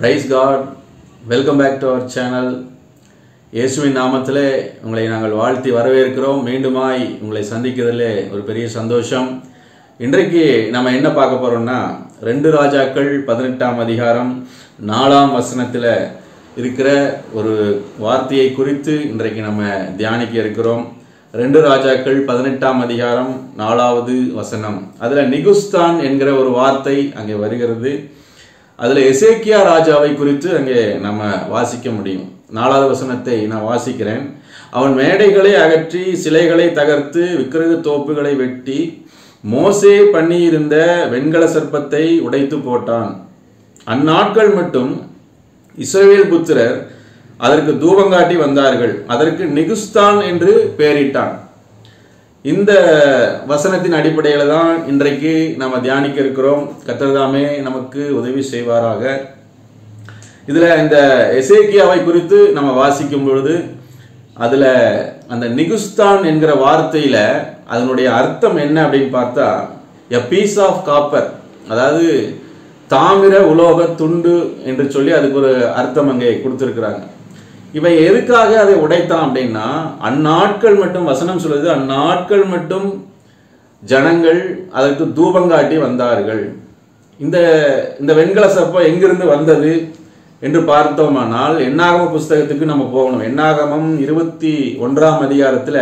price God welcome back to our channel இயேசுவின் நாமத்திலே உங்களை நாங்கள் வாழ்த்தி வரவேற்கிறோம் மீண்டுமாய் உங்களை சந்திக்கிறதுலே ஒரு பெரிய சந்தோஷம் இன்றைக்கு நம்ம என்ன பார்க்க போறோம்னா ரெண்டு ராஜாக்கள் பதினெட்டாம் அதிகாரம் நாலாம் வசனத்தில் இருக்கிற ஒரு வார்த்தையை குறித்து இன்றைக்கு நம்ம தியானிக்க இருக்கிறோம் ரெண்டு ராஜாக்கள் பதினெட்டாம் அதிகாரம் நாலாவது வசனம் அதில் நிகுஸ்தான் என்கிற ஒரு வார்த்தை அங்கே வருகிறது அதில் எசேக்கியா ராஜாவை குறித்து அங்கே நம்ம வாசிக்க முடியும் நாலாவது வசனத்தை நான் வாசிக்கிறேன் அவன் மேடைகளை அகற்றி சிலைகளை தகர்த்து விக்கிரக தோப்புகளை வெட்டி மோசே பண்ணியிருந்த வெண்கல சர்ப்பத்தை உடைத்து போட்டான் அந்நாட்கள் மட்டும் இஸ்ரவேல் புத்திரர் அதற்கு தூபங்காட்டி வந்தார்கள் அதற்கு நிகுஸ்தான் என்று பெயரிட்டான் இந்த வசனத்தின் அடிப்படையில் தான் இன்றைக்கு நம்ம தியானிக்க இருக்கிறோம் கத்தர்தாமே நமக்கு உதவி செய்வாராக இதுல இந்த எசேக்கியாவை குறித்து நம்ம வாசிக்கும் பொழுது அதுல அந்த நிகுஸ்தான் என்கிற வார்த்தையில அதனுடைய அர்த்தம் என்ன அப்படின்னு பார்த்தா எ பீஸ் ஆஃப் காப்பர் அதாவது தாமிர உலோக துண்டு என்று சொல்லி அதுக்கு ஒரு அர்த்தம் அங்கே கொடுத்துருக்குறாங்க இவன் எதுக்காக அதை உடைத்தான் அப்படின்னா அந்நாட்கள் மட்டும் வசனம் சொல்லுது அந்நாட்கள் மட்டும் ஜனங்கள் அதற்கு தூபங்காட்டி வந்தார்கள் இந்த இந்த வெண்கல சர்ப்பம் எங்கிருந்து வந்தது என்று பார்த்தோமானால் எண்ணாகம புஸ்தகத்துக்கு நம்ம போகணும் எண்ணாகமம் இருபத்தி ஒன்றாம் அதிகாரத்தில்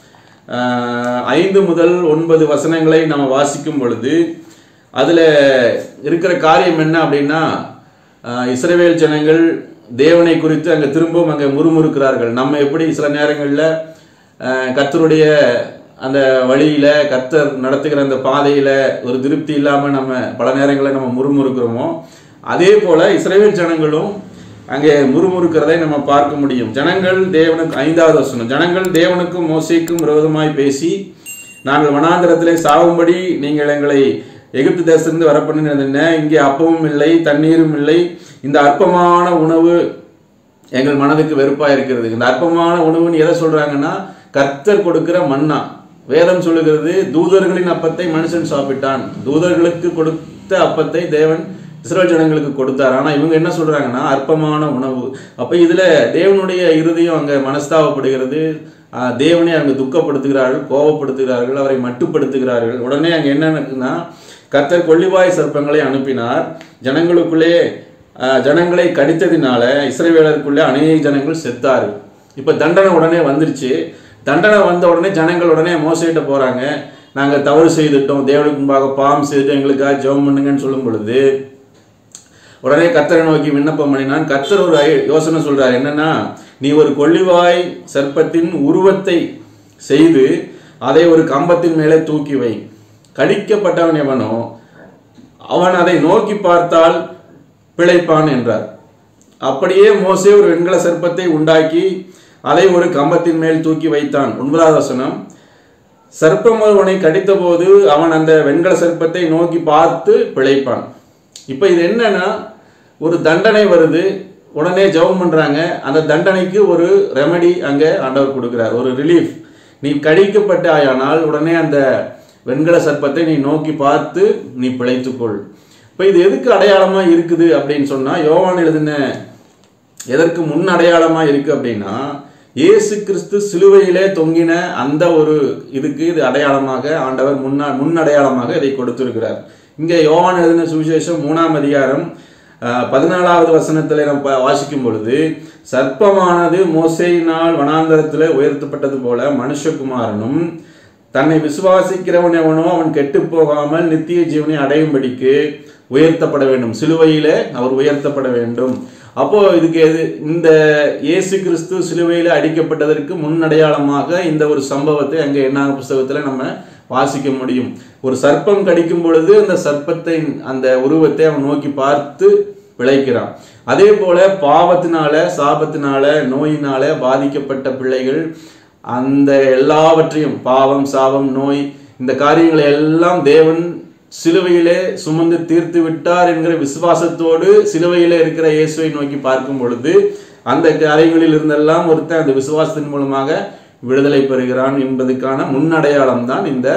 ஐந்து முதல் ஒன்பது வசனங்களை நம்ம வாசிக்கும் பொழுது அதில் இருக்கிற காரியம் என்ன அப்படின்னா இஸ்ரவேல் ஜனங்கள் தேவனை குறித்து அங்கே திரும்பவும் அங்கே முறுமுறுக்கிறார்கள் நம்ம எப்படி சில நேரங்களில் கர்த்தருடைய அந்த வழியில் கர்த்தர் நடத்துகிற அந்த பாதையில் ஒரு திருப்தி இல்லாமல் நம்ம பல நேரங்களில் நம்ம முறுமுறுக்கிறோமோ அதே போல் இஸ்ரேல் ஜனங்களும் அங்கே முறுமுறுக்கிறதை நம்ம பார்க்க முடியும் ஜனங்கள் தேவனுக்கு ஐந்தாவது வசனம் ஜனங்கள் தேவனுக்கும் மோசைக்கும் விரோதமாய் பேசி நாங்கள் வனாந்திரத்திலே சாகும்படி நீங்கள் எங்களை எகிப்து தேசத்திலிருந்து வரப்பண்ணினது என்ன இங்கே அப்பமும் இல்லை தண்ணீரும் இல்லை இந்த அற்பமான உணவு எங்கள் மனதுக்கு வெறுப்பா இருக்கிறது இந்த அற்பமான உணவுன்னு எதை சொல்றாங்கன்னா கர்த்தர் கொடுக்கிற மன்னா வேதம் சொல்லுகிறது தூதர்களின் அப்பத்தை மனுஷன் சாப்பிட்டான் தூதர்களுக்கு கொடுத்த அப்பத்தை தேவன் இஸ்ரேல் ஜனங்களுக்கு கொடுத்தார் ஆனா இவங்க என்ன சொல்றாங்கன்னா அற்பமான உணவு அப்ப இதுல தேவனுடைய இறுதியும் அங்க மனஸ்தாபப்படுகிறது தேவனை அங்க துக்கப்படுத்துகிறார்கள் கோபப்படுத்துகிறார்கள் அவரை மட்டுப்படுத்துகிறார்கள் உடனே அங்க என்னன்னா கர்த்தர் கொள்ளிவாய் சர்ப்பங்களை அனுப்பினார் ஜனங்களுக்குள்ளே ஜனங்களை கடித்ததினால இஸ்ரேவேலருக்குள்ளே அநேக ஜனங்கள் செத்தாரு இப்போ தண்டனை உடனே வந்துருச்சு தண்டனை வந்த உடனே ஜனங்கள் உடனே மோசையிட்ட போகிறாங்க நாங்கள் தவறு செய்துட்டோம் தேவனுக்கு முன்பாக பாவம் செய்துட்டு எங்களுக்காக ஜெபம் பண்ணுங்கன்னு சொல்லும் பொழுது உடனே கத்தரை நோக்கி விண்ணப்பம் பண்ணினான் கத்தர் ஒரு யோசனை சொல்றாரு என்னன்னா நீ ஒரு கொள்ளிவாய் சர்ப்பத்தின் உருவத்தை செய்து அதை ஒரு கம்பத்தின் மேலே தூக்கி வை கடிக்கப்பட்டவன் எவனோ அவன் அதை நோக்கி பார்த்தால் பிழைப்பான் என்றார் அப்படியே மோசே ஒரு வெண்கல சர்ப்பத்தை உண்டாக்கி அதை ஒரு கம்பத்தின் மேல் தூக்கி வைத்தான் ஒன்பதாவது வசனம் சர்ப்பம் ஒருவனை கடித்த போது அவன் அந்த வெண்கல சர்ப்பத்தை நோக்கி பார்த்து பிழைப்பான் இப்போ இது என்னன்னா ஒரு தண்டனை வருது உடனே ஜெபம் பண்றாங்க அந்த தண்டனைக்கு ஒரு ரெமடி அங்கே ஆண்டவர் கொடுக்கிறார் ஒரு ரிலீஃப் நீ கடிக்கப்பட்டாயானால் உடனே அந்த வெண்கல சர்ப்பத்தை நீ நோக்கி பார்த்து நீ பிழைத்துக்கொள் இப்போ இது எதுக்கு அடையாளமா இருக்குது அப்படின்னு சொன்னா யோவான் எழுதின எதற்கு முன் அடையாளமா இருக்கு அப்படின்னா இயேசு கிறிஸ்து சிலுவையிலே தொங்கின அந்த ஒரு இதுக்கு இது அடையாளமாக ஆண்டவர் முன்னா முன் அடையாளமாக இதை கொடுத்திருக்கிறார் இங்கே யோவான் எழுதின சுவிசேஷம் மூணாம் அதிகாரம் பதினாலாவது வசனத்தில் நம்ம வாசிக்கும் பொழுது சர்ப்பமானது மோசையினால் வனாந்தரத்தில் உயர்த்தப்பட்டது போல மனுஷகுமாரனும் தன்னை விசுவாசிக்கிறவன் எவனோ அவன் கெட்டு போகாமல் நித்திய ஜீவனை அடையும்படிக்கு உயர்த்தப்பட வேண்டும் சிலுவையில அவர் உயர்த்தப்பட வேண்டும் அப்போ இதுக்கு எது இந்த இயேசு கிறிஸ்து சிலுவையில அடிக்கப்பட்டதற்கு முன்னடையாளமாக இந்த ஒரு சம்பவத்தை அங்கே என்ன புஸ்தகத்துல நம்ம வாசிக்க முடியும் ஒரு சர்ப்பம் கடிக்கும் பொழுது அந்த சர்ப்பத்தை அந்த உருவத்தை அவன் நோக்கி பார்த்து விளைக்கிறான் அதே போல பாவத்தினால சாபத்தினால நோயினால பாதிக்கப்பட்ட பிள்ளைகள் அந்த எல்லாவற்றையும் பாவம் சாபம் நோய் இந்த காரியங்களை எல்லாம் தேவன் சிலுவையிலே சுமந்து தீர்த்து விட்டார் என்கிற விசுவாசத்தோடு சிலுவையிலே இருக்கிற இயேசுவை நோக்கி பார்க்கும் பொழுது அந்த காரியங்களில் இருந்தெல்லாம் ஒருத்தன் அந்த விசுவாசத்தின் மூலமாக விடுதலை பெறுகிறான் என்பதுக்கான முன்னடையாளம் தான் இந்த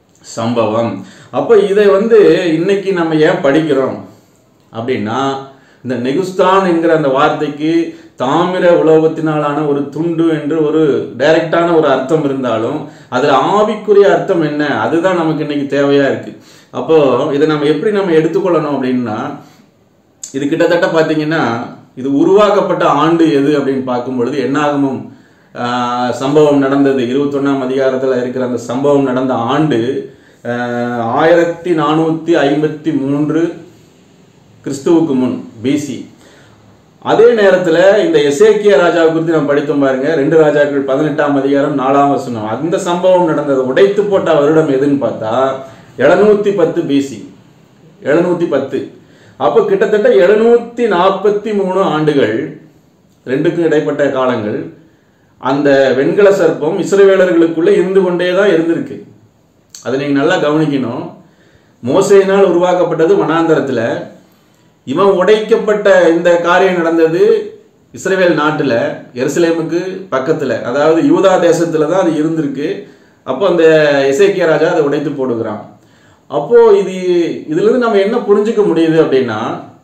சம்பவம் அப்போ இதை வந்து இன்னைக்கு நம்ம ஏன் படிக்கிறோம் அப்படின்னா இந்த நெகுஸ்தான் என்கிற அந்த வார்த்தைக்கு தாமிர உலோகத்தினாலான ஒரு துண்டு என்று ஒரு டைரக்டான ஒரு அர்த்தம் இருந்தாலும் அதுல ஆவிக்குரிய அர்த்தம் என்ன அதுதான் நமக்கு இன்னைக்கு தேவையா இருக்கு அப்போ இதை நம்ம எப்படி நம்ம எடுத்துக்கொள்ளணும் அப்படின்னா இது கிட்டத்தட்ட பார்த்தீங்கன்னா இது உருவாக்கப்பட்ட ஆண்டு எது அப்படின்னு பார்க்கும் பொழுது என்னாகமும் ஆஹ், சம்பவம் நடந்தது இருபத்தொன்னாம் அதிகாரத்தில் இருக்கிற அந்த சம்பவம் நடந்த ஆண்டு ஆஹ், ஆயிரத்தி நானூற்றி ஐம்பத்தி மூன்று கிறிஸ்துவுக்கு முன் பிசி அதே நேரத்தில் இந்த எசேக்கிய ராஜாவை குறித்து நம்ம படித்தோம் பாருங்க ரெண்டு ராஜாக்கள் பதினெட்டாம் அதிகாரம் நாலாம் வசனம் அந்த சம்பவம் நடந்தது உடைத்து போட்ட வருடம் எதுன்னு பார்த்தா எழுநூத்தி பத்து பிசி எழுநூத்தி பத்து அப்போ கிட்டத்தட்ட எழுநூத்தி நாற்பத்தி மூணு ஆண்டுகள் ரெண்டுக்கும் இடைப்பட்ட காலங்கள் அந்த வெண்கல சர்ப்பம் இஸ்ரவேலர்களுக்குள்ள இருந்து கொண்டே தான் இருந்திருக்கு அதை நீங்க நல்லா கவனிக்கணும் மோசையினால் உருவாக்கப்பட்டது வனாந்தரத்துல இவன் உடைக்கப்பட்ட இந்த காரியம் நடந்தது இஸ்ரேல் நாட்டுல எருசலேமுக்கு பக்கத்துல அதாவது யூதா தேசத்துல தான் அது இருந்திருக்கு அப்போ அந்த இசைக்கிய ராஜா அதை உடைத்து போடுகிறான் அப்போ இது இதுல இருந்து நம்ம என்ன புரிஞ்சுக்க முடியுது அப்படின்னா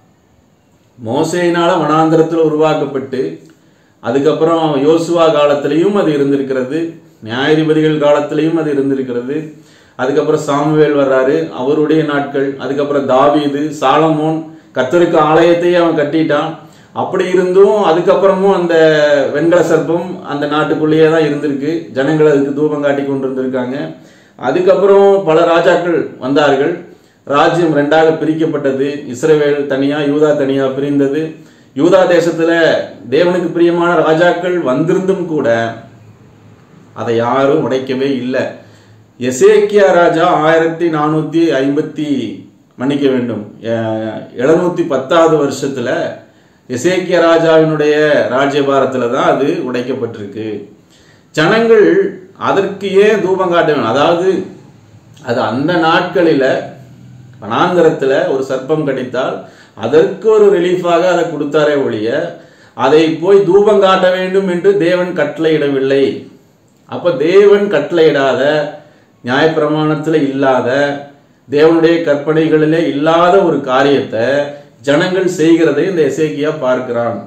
மோசையினால வனாந்தரத்தில் உருவாக்கப்பட்டு அதுக்கப்புறம் யோசுவா காலத்திலையும் அது இருந்திருக்கிறது நியாயாதிபதிகள் காலத்திலையும் அது இருந்திருக்கிறது அதுக்கப்புறம் சாமுவேல் வர்றாரு அவருடைய நாட்கள் அதுக்கப்புறம் தாவீது சாலமோன் கர்த்தருக்கு ஆலயத்தையே அவன் கட்டிட்டான் அப்படி இருந்தும் அதுக்கப்புறமும் அந்த வெண்கல சர்ப்பம் அந்த நாட்டுக்குள்ளேயே தான் இருந்திருக்கு ஜனங்கள் அதுக்கு தூபம் காட்டி கொண்டு இருந்திருக்காங்க அதுக்கப்புறம் பல ராஜாக்கள் வந்தார்கள் ராஜ்யம் ரெண்டாக பிரிக்கப்பட்டது இஸ்ரவேல் தனியா யூதா தனியா பிரிந்தது யூதா தேசத்துல தேவனுக்கு பிரியமான ராஜாக்கள் வந்திருந்தும் கூட அதை யாரும் உடைக்கவே இல்லை எசேக்கியா ராஜா ஆயிரத்தி நானூத்தி ஐம்பத்தி மன்னிக்க வேண்டும் எழுநூத்தி பத்தாவது வருஷத்துல எசேக்கிய ராஜாவினுடைய ராஜ்யபாரத்துல தான் அது உடைக்கப்பட்டிருக்கு ஜனங்கள் அதற்கு ஏன் தூபம் காட்ட வேணும் அதாவது அது அந்த நாட்களில வனாந்தரத்துல ஒரு சர்ப்பம் கடித்தால் அதற்கு ஒரு ரிலீஃபாக அதை கொடுத்தாரே ஒழிய அதை போய் தூபம் காட்ட வேண்டும் என்று தேவன் கட்டளையிடவில்லை அப்ப தேவன் கட்டளையிடாத நியாயப்பிரமாணத்துல இல்லாத தேவனுடைய கற்பனைகளிலே இல்லாத ஒரு காரியத்தை ஜனங்கள் செய்கிறதை இந்த எசேக்கியா பார்க்கிறான்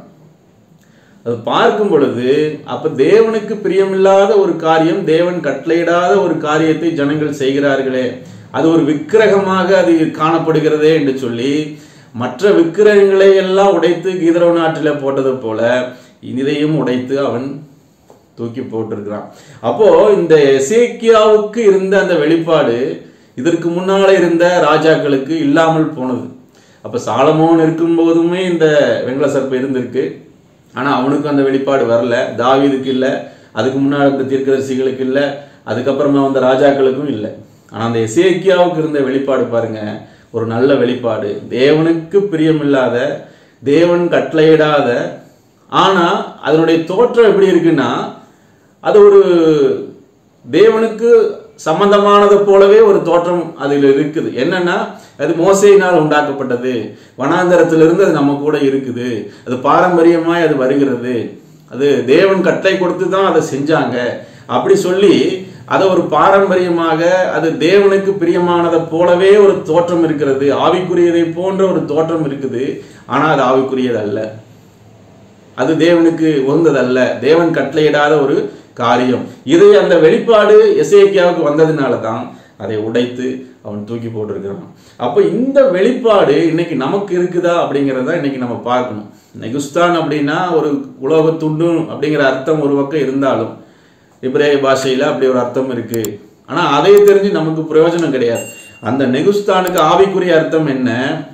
அது பார்க்கும் பொழுது அப்ப தேவனுக்கு பிரியமில்லாத ஒரு காரியம் தேவன் கட்டளையிடாத ஒரு காரியத்தை ஜனங்கள் செய்கிறார்களே அது ஒரு விக்கிரகமாக அது காணப்படுகிறதே என்று சொல்லி மற்ற விக்கிரகங்களை எல்லாம் உடைத்து கீதரவ நாட்டில் போட்டது போல இதையும் உடைத்து அவன் தூக்கி போட்டிருக்கிறான் அப்போ இந்த எசேக்கியாவுக்கு இருந்த அந்த வெளிப்பாடு இதற்கு முன்னால இருந்த ராஜாக்களுக்கு இல்லாமல் போனது அப்ப சாலமோன் இருக்கும் போதுமே இந்த வெங்கல சர்ப்பம் இருந்திருக்கு ஆனா அவனுக்கு அந்த வெளிப்பாடு வரல தாவீதுக்கு இல்லை அதுக்கு முன்னாடி இருந்த தீர்க்கதரிசிகளுக்கு இல்லை அதுக்கப்புறமா வந்த ராஜாக்களுக்கும் இல்லை ஆனா அந்த எசேக்கியாவுக்கு இருந்த வெளிப்பாடு பாருங்க ஒரு நல்ல வெளிப்பாடு தேவனுக்கு பிரியமில்லாத தேவன் கட்டளையிடாத ஆனா அதனுடைய தோற்றம் எப்படி இருக்குன்னா அது ஒரு தேவனுக்கு சம்பந்தமானது போலவே ஒரு தோற்றம் அதில் இருக்குது என்னன்னா அது மோசையினால் உண்டாக்கப்பட்டது வனாந்தரத்திலிருந்து அது நம்ம கூட இருக்குது அது பாரம்பரியமாய் அது வருகிறது அது தேவன் கட்டளை கொடுத்து தான் அதை செஞ்சாங்க அப்படி சொல்லி அதை ஒரு பாரம்பரியமாக அது தேவனுக்கு பிரியமானதை போலவே ஒரு தோற்றம் இருக்கிறது ஆவிக்குரியதை போன்ற ஒரு தோற்றம் இருக்குது ஆனா அது ஆவிக்குரியது அல்ல அது தேவனுக்கு உகந்ததல்ல தேவன் கட்டளையிடாத ஒரு காரியம் இதை அந்த வெளிப்பாடு எசேக்கியாவுக்கு வந்ததுனால தான் அதை உடைத்து அவன் தூக்கி போட்டிருக்கிறான் அப்போ இந்த வெளிப்பாடு இன்னைக்கு நமக்கு இருக்குதா அப்படிங்கிறத இன்னைக்கு நம்ம பார்க்கணும் நெகுஸ்தான் அப்படின்னா ஒரு உலோக துண்டு அப்படிங்கிற அர்த்தம் ஒரு பக்கம் இருந்தாலும் இப்ரேய பாஷையில அப்படி ஒரு அர்த்தம் இருக்கு ஆனா அதை தெரிஞ்சு நமக்கு பிரயோஜனம் கிடையாது அந்த நெகுஸ்தானுக்கு ஆவிக்குரிய அர்த்தம் என்ன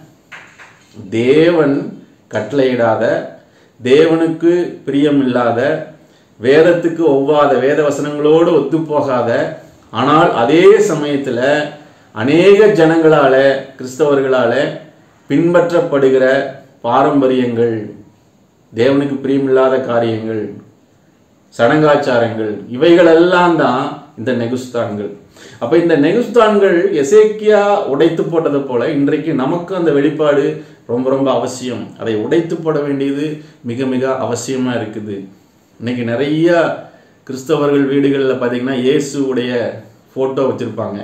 தேவன் கட்டளையிடாத தேவனுக்கு பிரியமில்லாத வேதத்துக்கு ஒவ்வாத வேத வசனங்களோடு ஒத்துப்போகாத ஆனால் அதே சமயத்துல அநேக ஜனங்களால கிறிஸ்தவர்களால பின்பற்றப்படுகிற பாரம்பரியங்கள் தேவனுக்கு பிரியமில்லாத காரியங்கள் சடங்காச்சாரங்கள் இவைகளெல்லாம் தான் இந்த நெகுஸ்தான்கள் அப்ப இந்த நெகுஸ்தான்கள் எசேக்கியா உடைத்து போட்டது போல இன்றைக்கு நமக்கு அந்த வெளிப்பாடு ரொம்ப ரொம்ப அவசியம் அதை உடைத்து போட வேண்டியது மிக மிக அவசியமா இருக்குது இன்னைக்கு நிறைய கிறிஸ்தவர்கள் வீடுகளில் பார்த்தீங்கன்னா இயேசுவுடைய ஃபோட்டோ வச்சுருப்பாங்க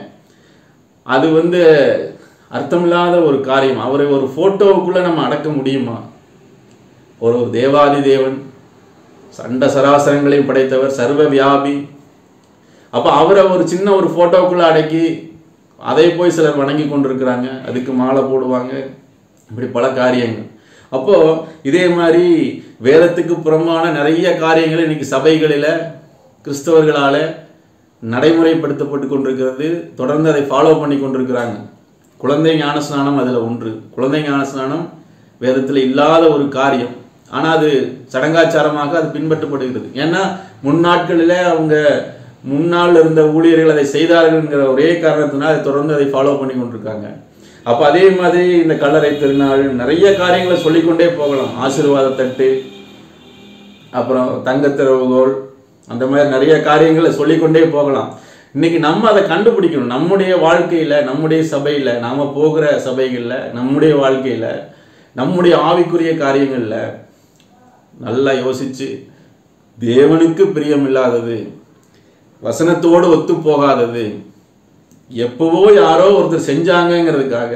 அது வந்து அர்த்தமில்லாத ஒரு காரியம் அவரை ஒரு ஃபோட்டோவுக்குள்ளே நம்ம அடக்க முடியுமா ஒரு தேவாதி தேவன் சண்ட சராசரங்களையும் படைத்தவர் சர்வ வியாபி அப்போ அவரை ஒரு சின்ன ஒரு ஃபோட்டோக்குள்ளே அடக்கி அதை போய் சிலர் வணங்கி கொண்டிருக்கிறாங்க அதுக்கு மாலை போடுவாங்க இப்படி பல காரியங்கள் அப்போ இதே மாதிரி வேதத்துக்கு புறம்பான நிறைய காரியங்கள் இன்னைக்கு சபைகளில் கிறிஸ்தவர்களால நடைமுறைப்படுத்தப்பட்டு கொண்டிருக்கிறது தொடர்ந்து அதை ஃபாலோ பண்ணி கொண்டிருக்கிறாங்க குழந்தை ஞானஸ்நானம் அதில் ஒன்று குழந்தை ஞானஸ்நானம் வேதத்தில் இல்லாத ஒரு காரியம் ஆனால் அது சடங்காச்சாரமாக அது பின்பற்றப்படுகிறது ஏன்னா முன்னாட்களில் அவங்க முன்னால் இருந்த ஊழியர்கள் அதை செய்தார்கள்ங்கிற ஒரே காரணத்தினால் அதை தொடர்ந்து அதை ஃபாலோ பண்ணி கொண்டிருக்காங்க அப்போ அதே மாதிரி இந்த கல்லறை திருநாள் நிறைய காரியங்களை சொல்லிக்கொண்டே போகலாம் ஆசீர்வாத தட்டு அப்புறம் தங்கத்திறவுகோல் அந்த மாதிரி நிறைய காரியங்களை சொல்லிக்கொண்டே போகலாம் இன்னைக்கு நம்ம அதை கண்டுபிடிக்கணும் நம்முடைய வாழ்க்கையில நம்முடைய சபையில நாம போகிற சபைகள்ல நம்முடைய வாழ்க்கையில நம்முடைய ஆவிக்குரிய காரியங்கள்ல நல்லா யோசிச்சு தேவனுக்கு பிரியமில்லாதது வசனத்தோடு ஒத்து போகாதது எப்பவோ யாரோ ஒருத்தர் செஞ்சாங்கங்கிறதுக்காக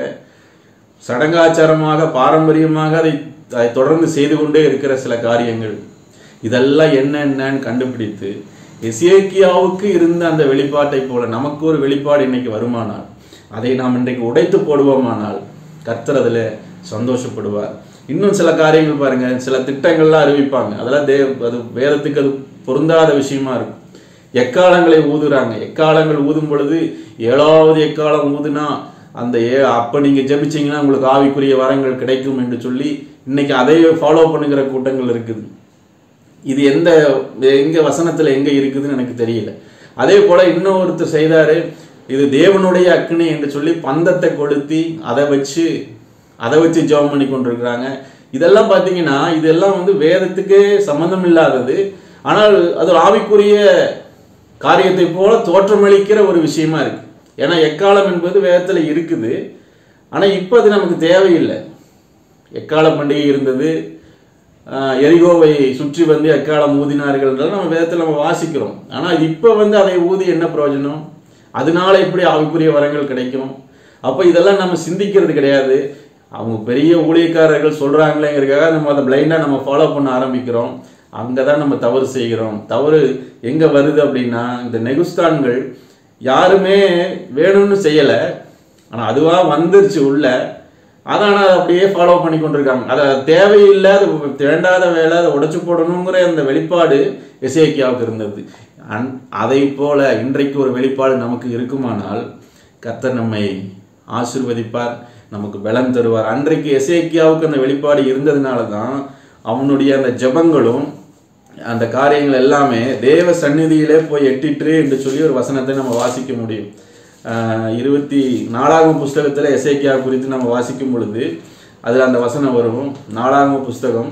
சடங்காச்சாரமாக பாரம்பரியமாக அதை அதை தொடர்ந்து செய்து கொண்டே இருக்கிற சில காரியங்கள் இதெல்லாம் என்ன என்னன்னு கண்டுபிடித்து எசேக்கியாவுக்கு இருந்த அந்த வெளிப்பாட்டை போல நமக்கு ஒரு வெளிப்பாடு இன்னைக்கு வருமானால் அதை நாம் இன்றைக்கு உடைத்து போடுவோமானால் கர்த்தர் அதில் சந்தோஷப்படுவார் இன்னும் சில காரியங்கள் பாருங்க சில திட்டங்கள்லாம் அறிவிப்பாங்க அதெல்லாம் தே அது வேதத்துக்கு அது பொருந்தாத விஷயமா இருக்கும் எக்காலங்களை ஊதுறாங்க எக்காலங்கள் ஊதும் பொழுது ஏழாவது எக்காலம் ஊதுனா அந்த ஏ அப்போ நீங்கள் ஜெபிச்சீங்கன்னா உங்களுக்கு ஆவிக்குரிய வரங்கள் கிடைக்கும் என்று சொல்லி இன்னைக்கு அதை ஃபாலோ பண்ணுகிற கூட்டங்கள் இருக்குது இது எந்த எங்க வசனத்துல எங்க இருக்குதுன்னு எனக்கு தெரியல அதே போல இன்னொருத்தர் செய்தாரு இது தேவனுடைய அக்னி என்று சொல்லி பந்தத்தை கொளுத்தி அதை வச்சு அதை வச்சு ஜெபம் பண்ணி கொண்டிருக்கிறாங்க இதெல்லாம் பார்த்தீங்கன்னா இதெல்லாம் வந்து வேதத்துக்கே சம்பந்தம் இல்லாதது ஆனால் அது ஒரு ஆவிக்குரிய காரியத்தை போல தோற்றமளிக்கிற ஒரு விஷயமா இருக்கு ஏன்னா எக்காலம் என்பது வேதத்துல இருக்குது ஆனா இப்போ அது நமக்கு தேவையில்லை எக்கால பண்டிகை இருந்தது ஆஹ் எரிகோவை சுற்றி வந்து எக்காலம் ஊதினார்கள் என்றால் நம்ம வேதத்தில் நம்ம வாசிக்கிறோம் ஆனால் இப்போ வந்து அதை ஊதி என்ன பிரயோஜனம் அதனால எப்படி ஆவிக்குரிய வரங்கள் கிடைக்கும் அப்போ இதெல்லாம் நம்ம சிந்திக்கிறது கிடையாது அவங்க பெரிய ஊழியக்காரர்கள் சொல்கிறாங்களேங்கிறதுக்காக நம்ம அதை பிளைண்டாக நம்ம ஃபாலோ பண்ண ஆரம்பிக்கிறோம் அங்கே தான் நம்ம தவறு செய்கிறோம் தவறு எங்கே வருது அப்படின்னா இந்த நெகுஸ்தான்கள் யாருமே வேணும்னு செய்யலை ஆனால் அதுவாக வந்துருச்சு உள்ள அதான் அதை அப்படியே ஃபாலோ பண்ணி கொண்டிருக்காங்க அதை தேவையில்லை அது வேண்டாத வேலை அதை உடைச்சு போடணுங்கிற அந்த வெளிப்பாடு எசேக்கியாவுக்கு இருந்தது அன் அதை போல இன்றைக்கு ஒரு வெளிப்பாடு நமக்கு இருக்குமானால் கர்த்தர் நம்மை ஆசிர்வதிப்பார் நமக்கு பலம் தருவார் அன்றைக்கு எசேக்கியாவுக்கு அந்த வெளிப்பாடு இருந்ததுனால தான் அவனுடைய அந்த ஜெபங்களும் அந்த காரியங்கள் எல்லாமே தேவ சந்நிதியிலே போய் எட்டிற்று என்று சொல்லி ஒரு வசனத்தை நம்ம வாசிக்க முடியும் ஆஹ் இருபத்தி நாலாவது புஸ்தகத்தில் எசேக்கியா குறித்து நம்ம வாசிக்கும் பொழுது அதில் அந்த வசனம் வரும் நாலாவது புஸ்தகம்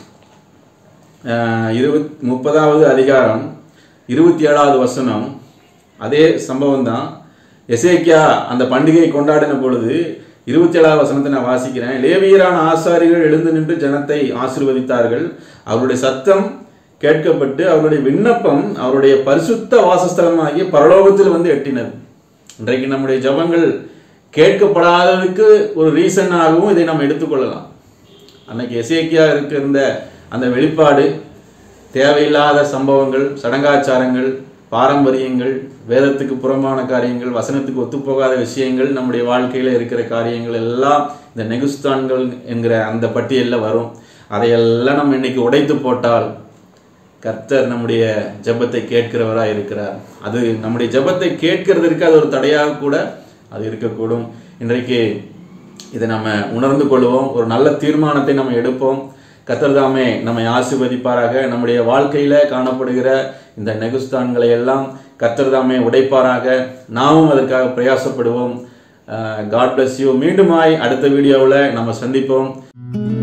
ஆஹ் இருபத் முப்பதாவது அதிகாரம் இருபத்தி ஏழாவது வசனம் அதே சம்பவம் தான் எசேக்கியா அந்த பண்டிகையை கொண்டாடின பொழுது இருபத்தி ஏழாவது வசனத்தை நான் வாசிக்கிறேன் லேவியரான ஆசாரிகள் எழுந்து நின்று ஜனத்தை ஆசீர்வதித்தார்கள் அவருடைய சத்தம் கேட்கப்பட்டு அவருடைய விண்ணப்பம் அவருடைய பரிசுத்த வாசஸ்தலமாகிய பரலோகத்தில் வந்து எட்டினது இன்றைக்கு நம்முடைய ஜபங்கள் கேட்கப்படாததுக்கு ஒரு ரீசனாகவும் இதை நம்ம எடுத்துக்கொள்ளலாம் அன்னைக்கு எசேக்கியா இருக்கின்ற அந்த வெளிப்பாடு தேவையில்லாத சம்பவங்கள் சடங்காச்சாரங்கள் பாரம்பரியங்கள் வேதத்துக்கு புறம்பான காரியங்கள் வசனத்துக்கு ஒத்துப்போகாத விஷயங்கள் நம்முடைய வாழ்க்கையில் இருக்கிற காரியங்கள் எல்லாம் இந்த நெகுஸ்தான்கள் என்கிற அந்த பட்டியலில் வரும் அதையெல்லாம் நம்ம இன்னைக்கு உடைத்து போட்டால் கர்த்தர் நம்முடைய ஜெபத்தை கேட்கிறவராக இருக்கிறார் அது நம்முடைய ஜெபத்தை கேட்கிறதற்கு அது ஒரு தடையாக கூட அது இருக்கக்கூடும் இன்றைக்கு இதை நம்ம உணர்ந்து கொள்வோம் ஒரு நல்ல தீர்மானத்தை நம்ம எடுப்போம் கர்த்தர் தாமே நம்மை ஆசீர்வதிப்பாராக நம்முடைய வாழ்க்கையில காணப்படுகிற இந்த நெகுஸ்தான்களை எல்லாம் கர்த்தர் தாமே உடைப்பாராக நாமும் அதற்காக பிரயாசப்படுவோம் காட் bless யூ மீண்டுமாய் அடுத்த வீடியோவில் நம்ம சந்திப்போம்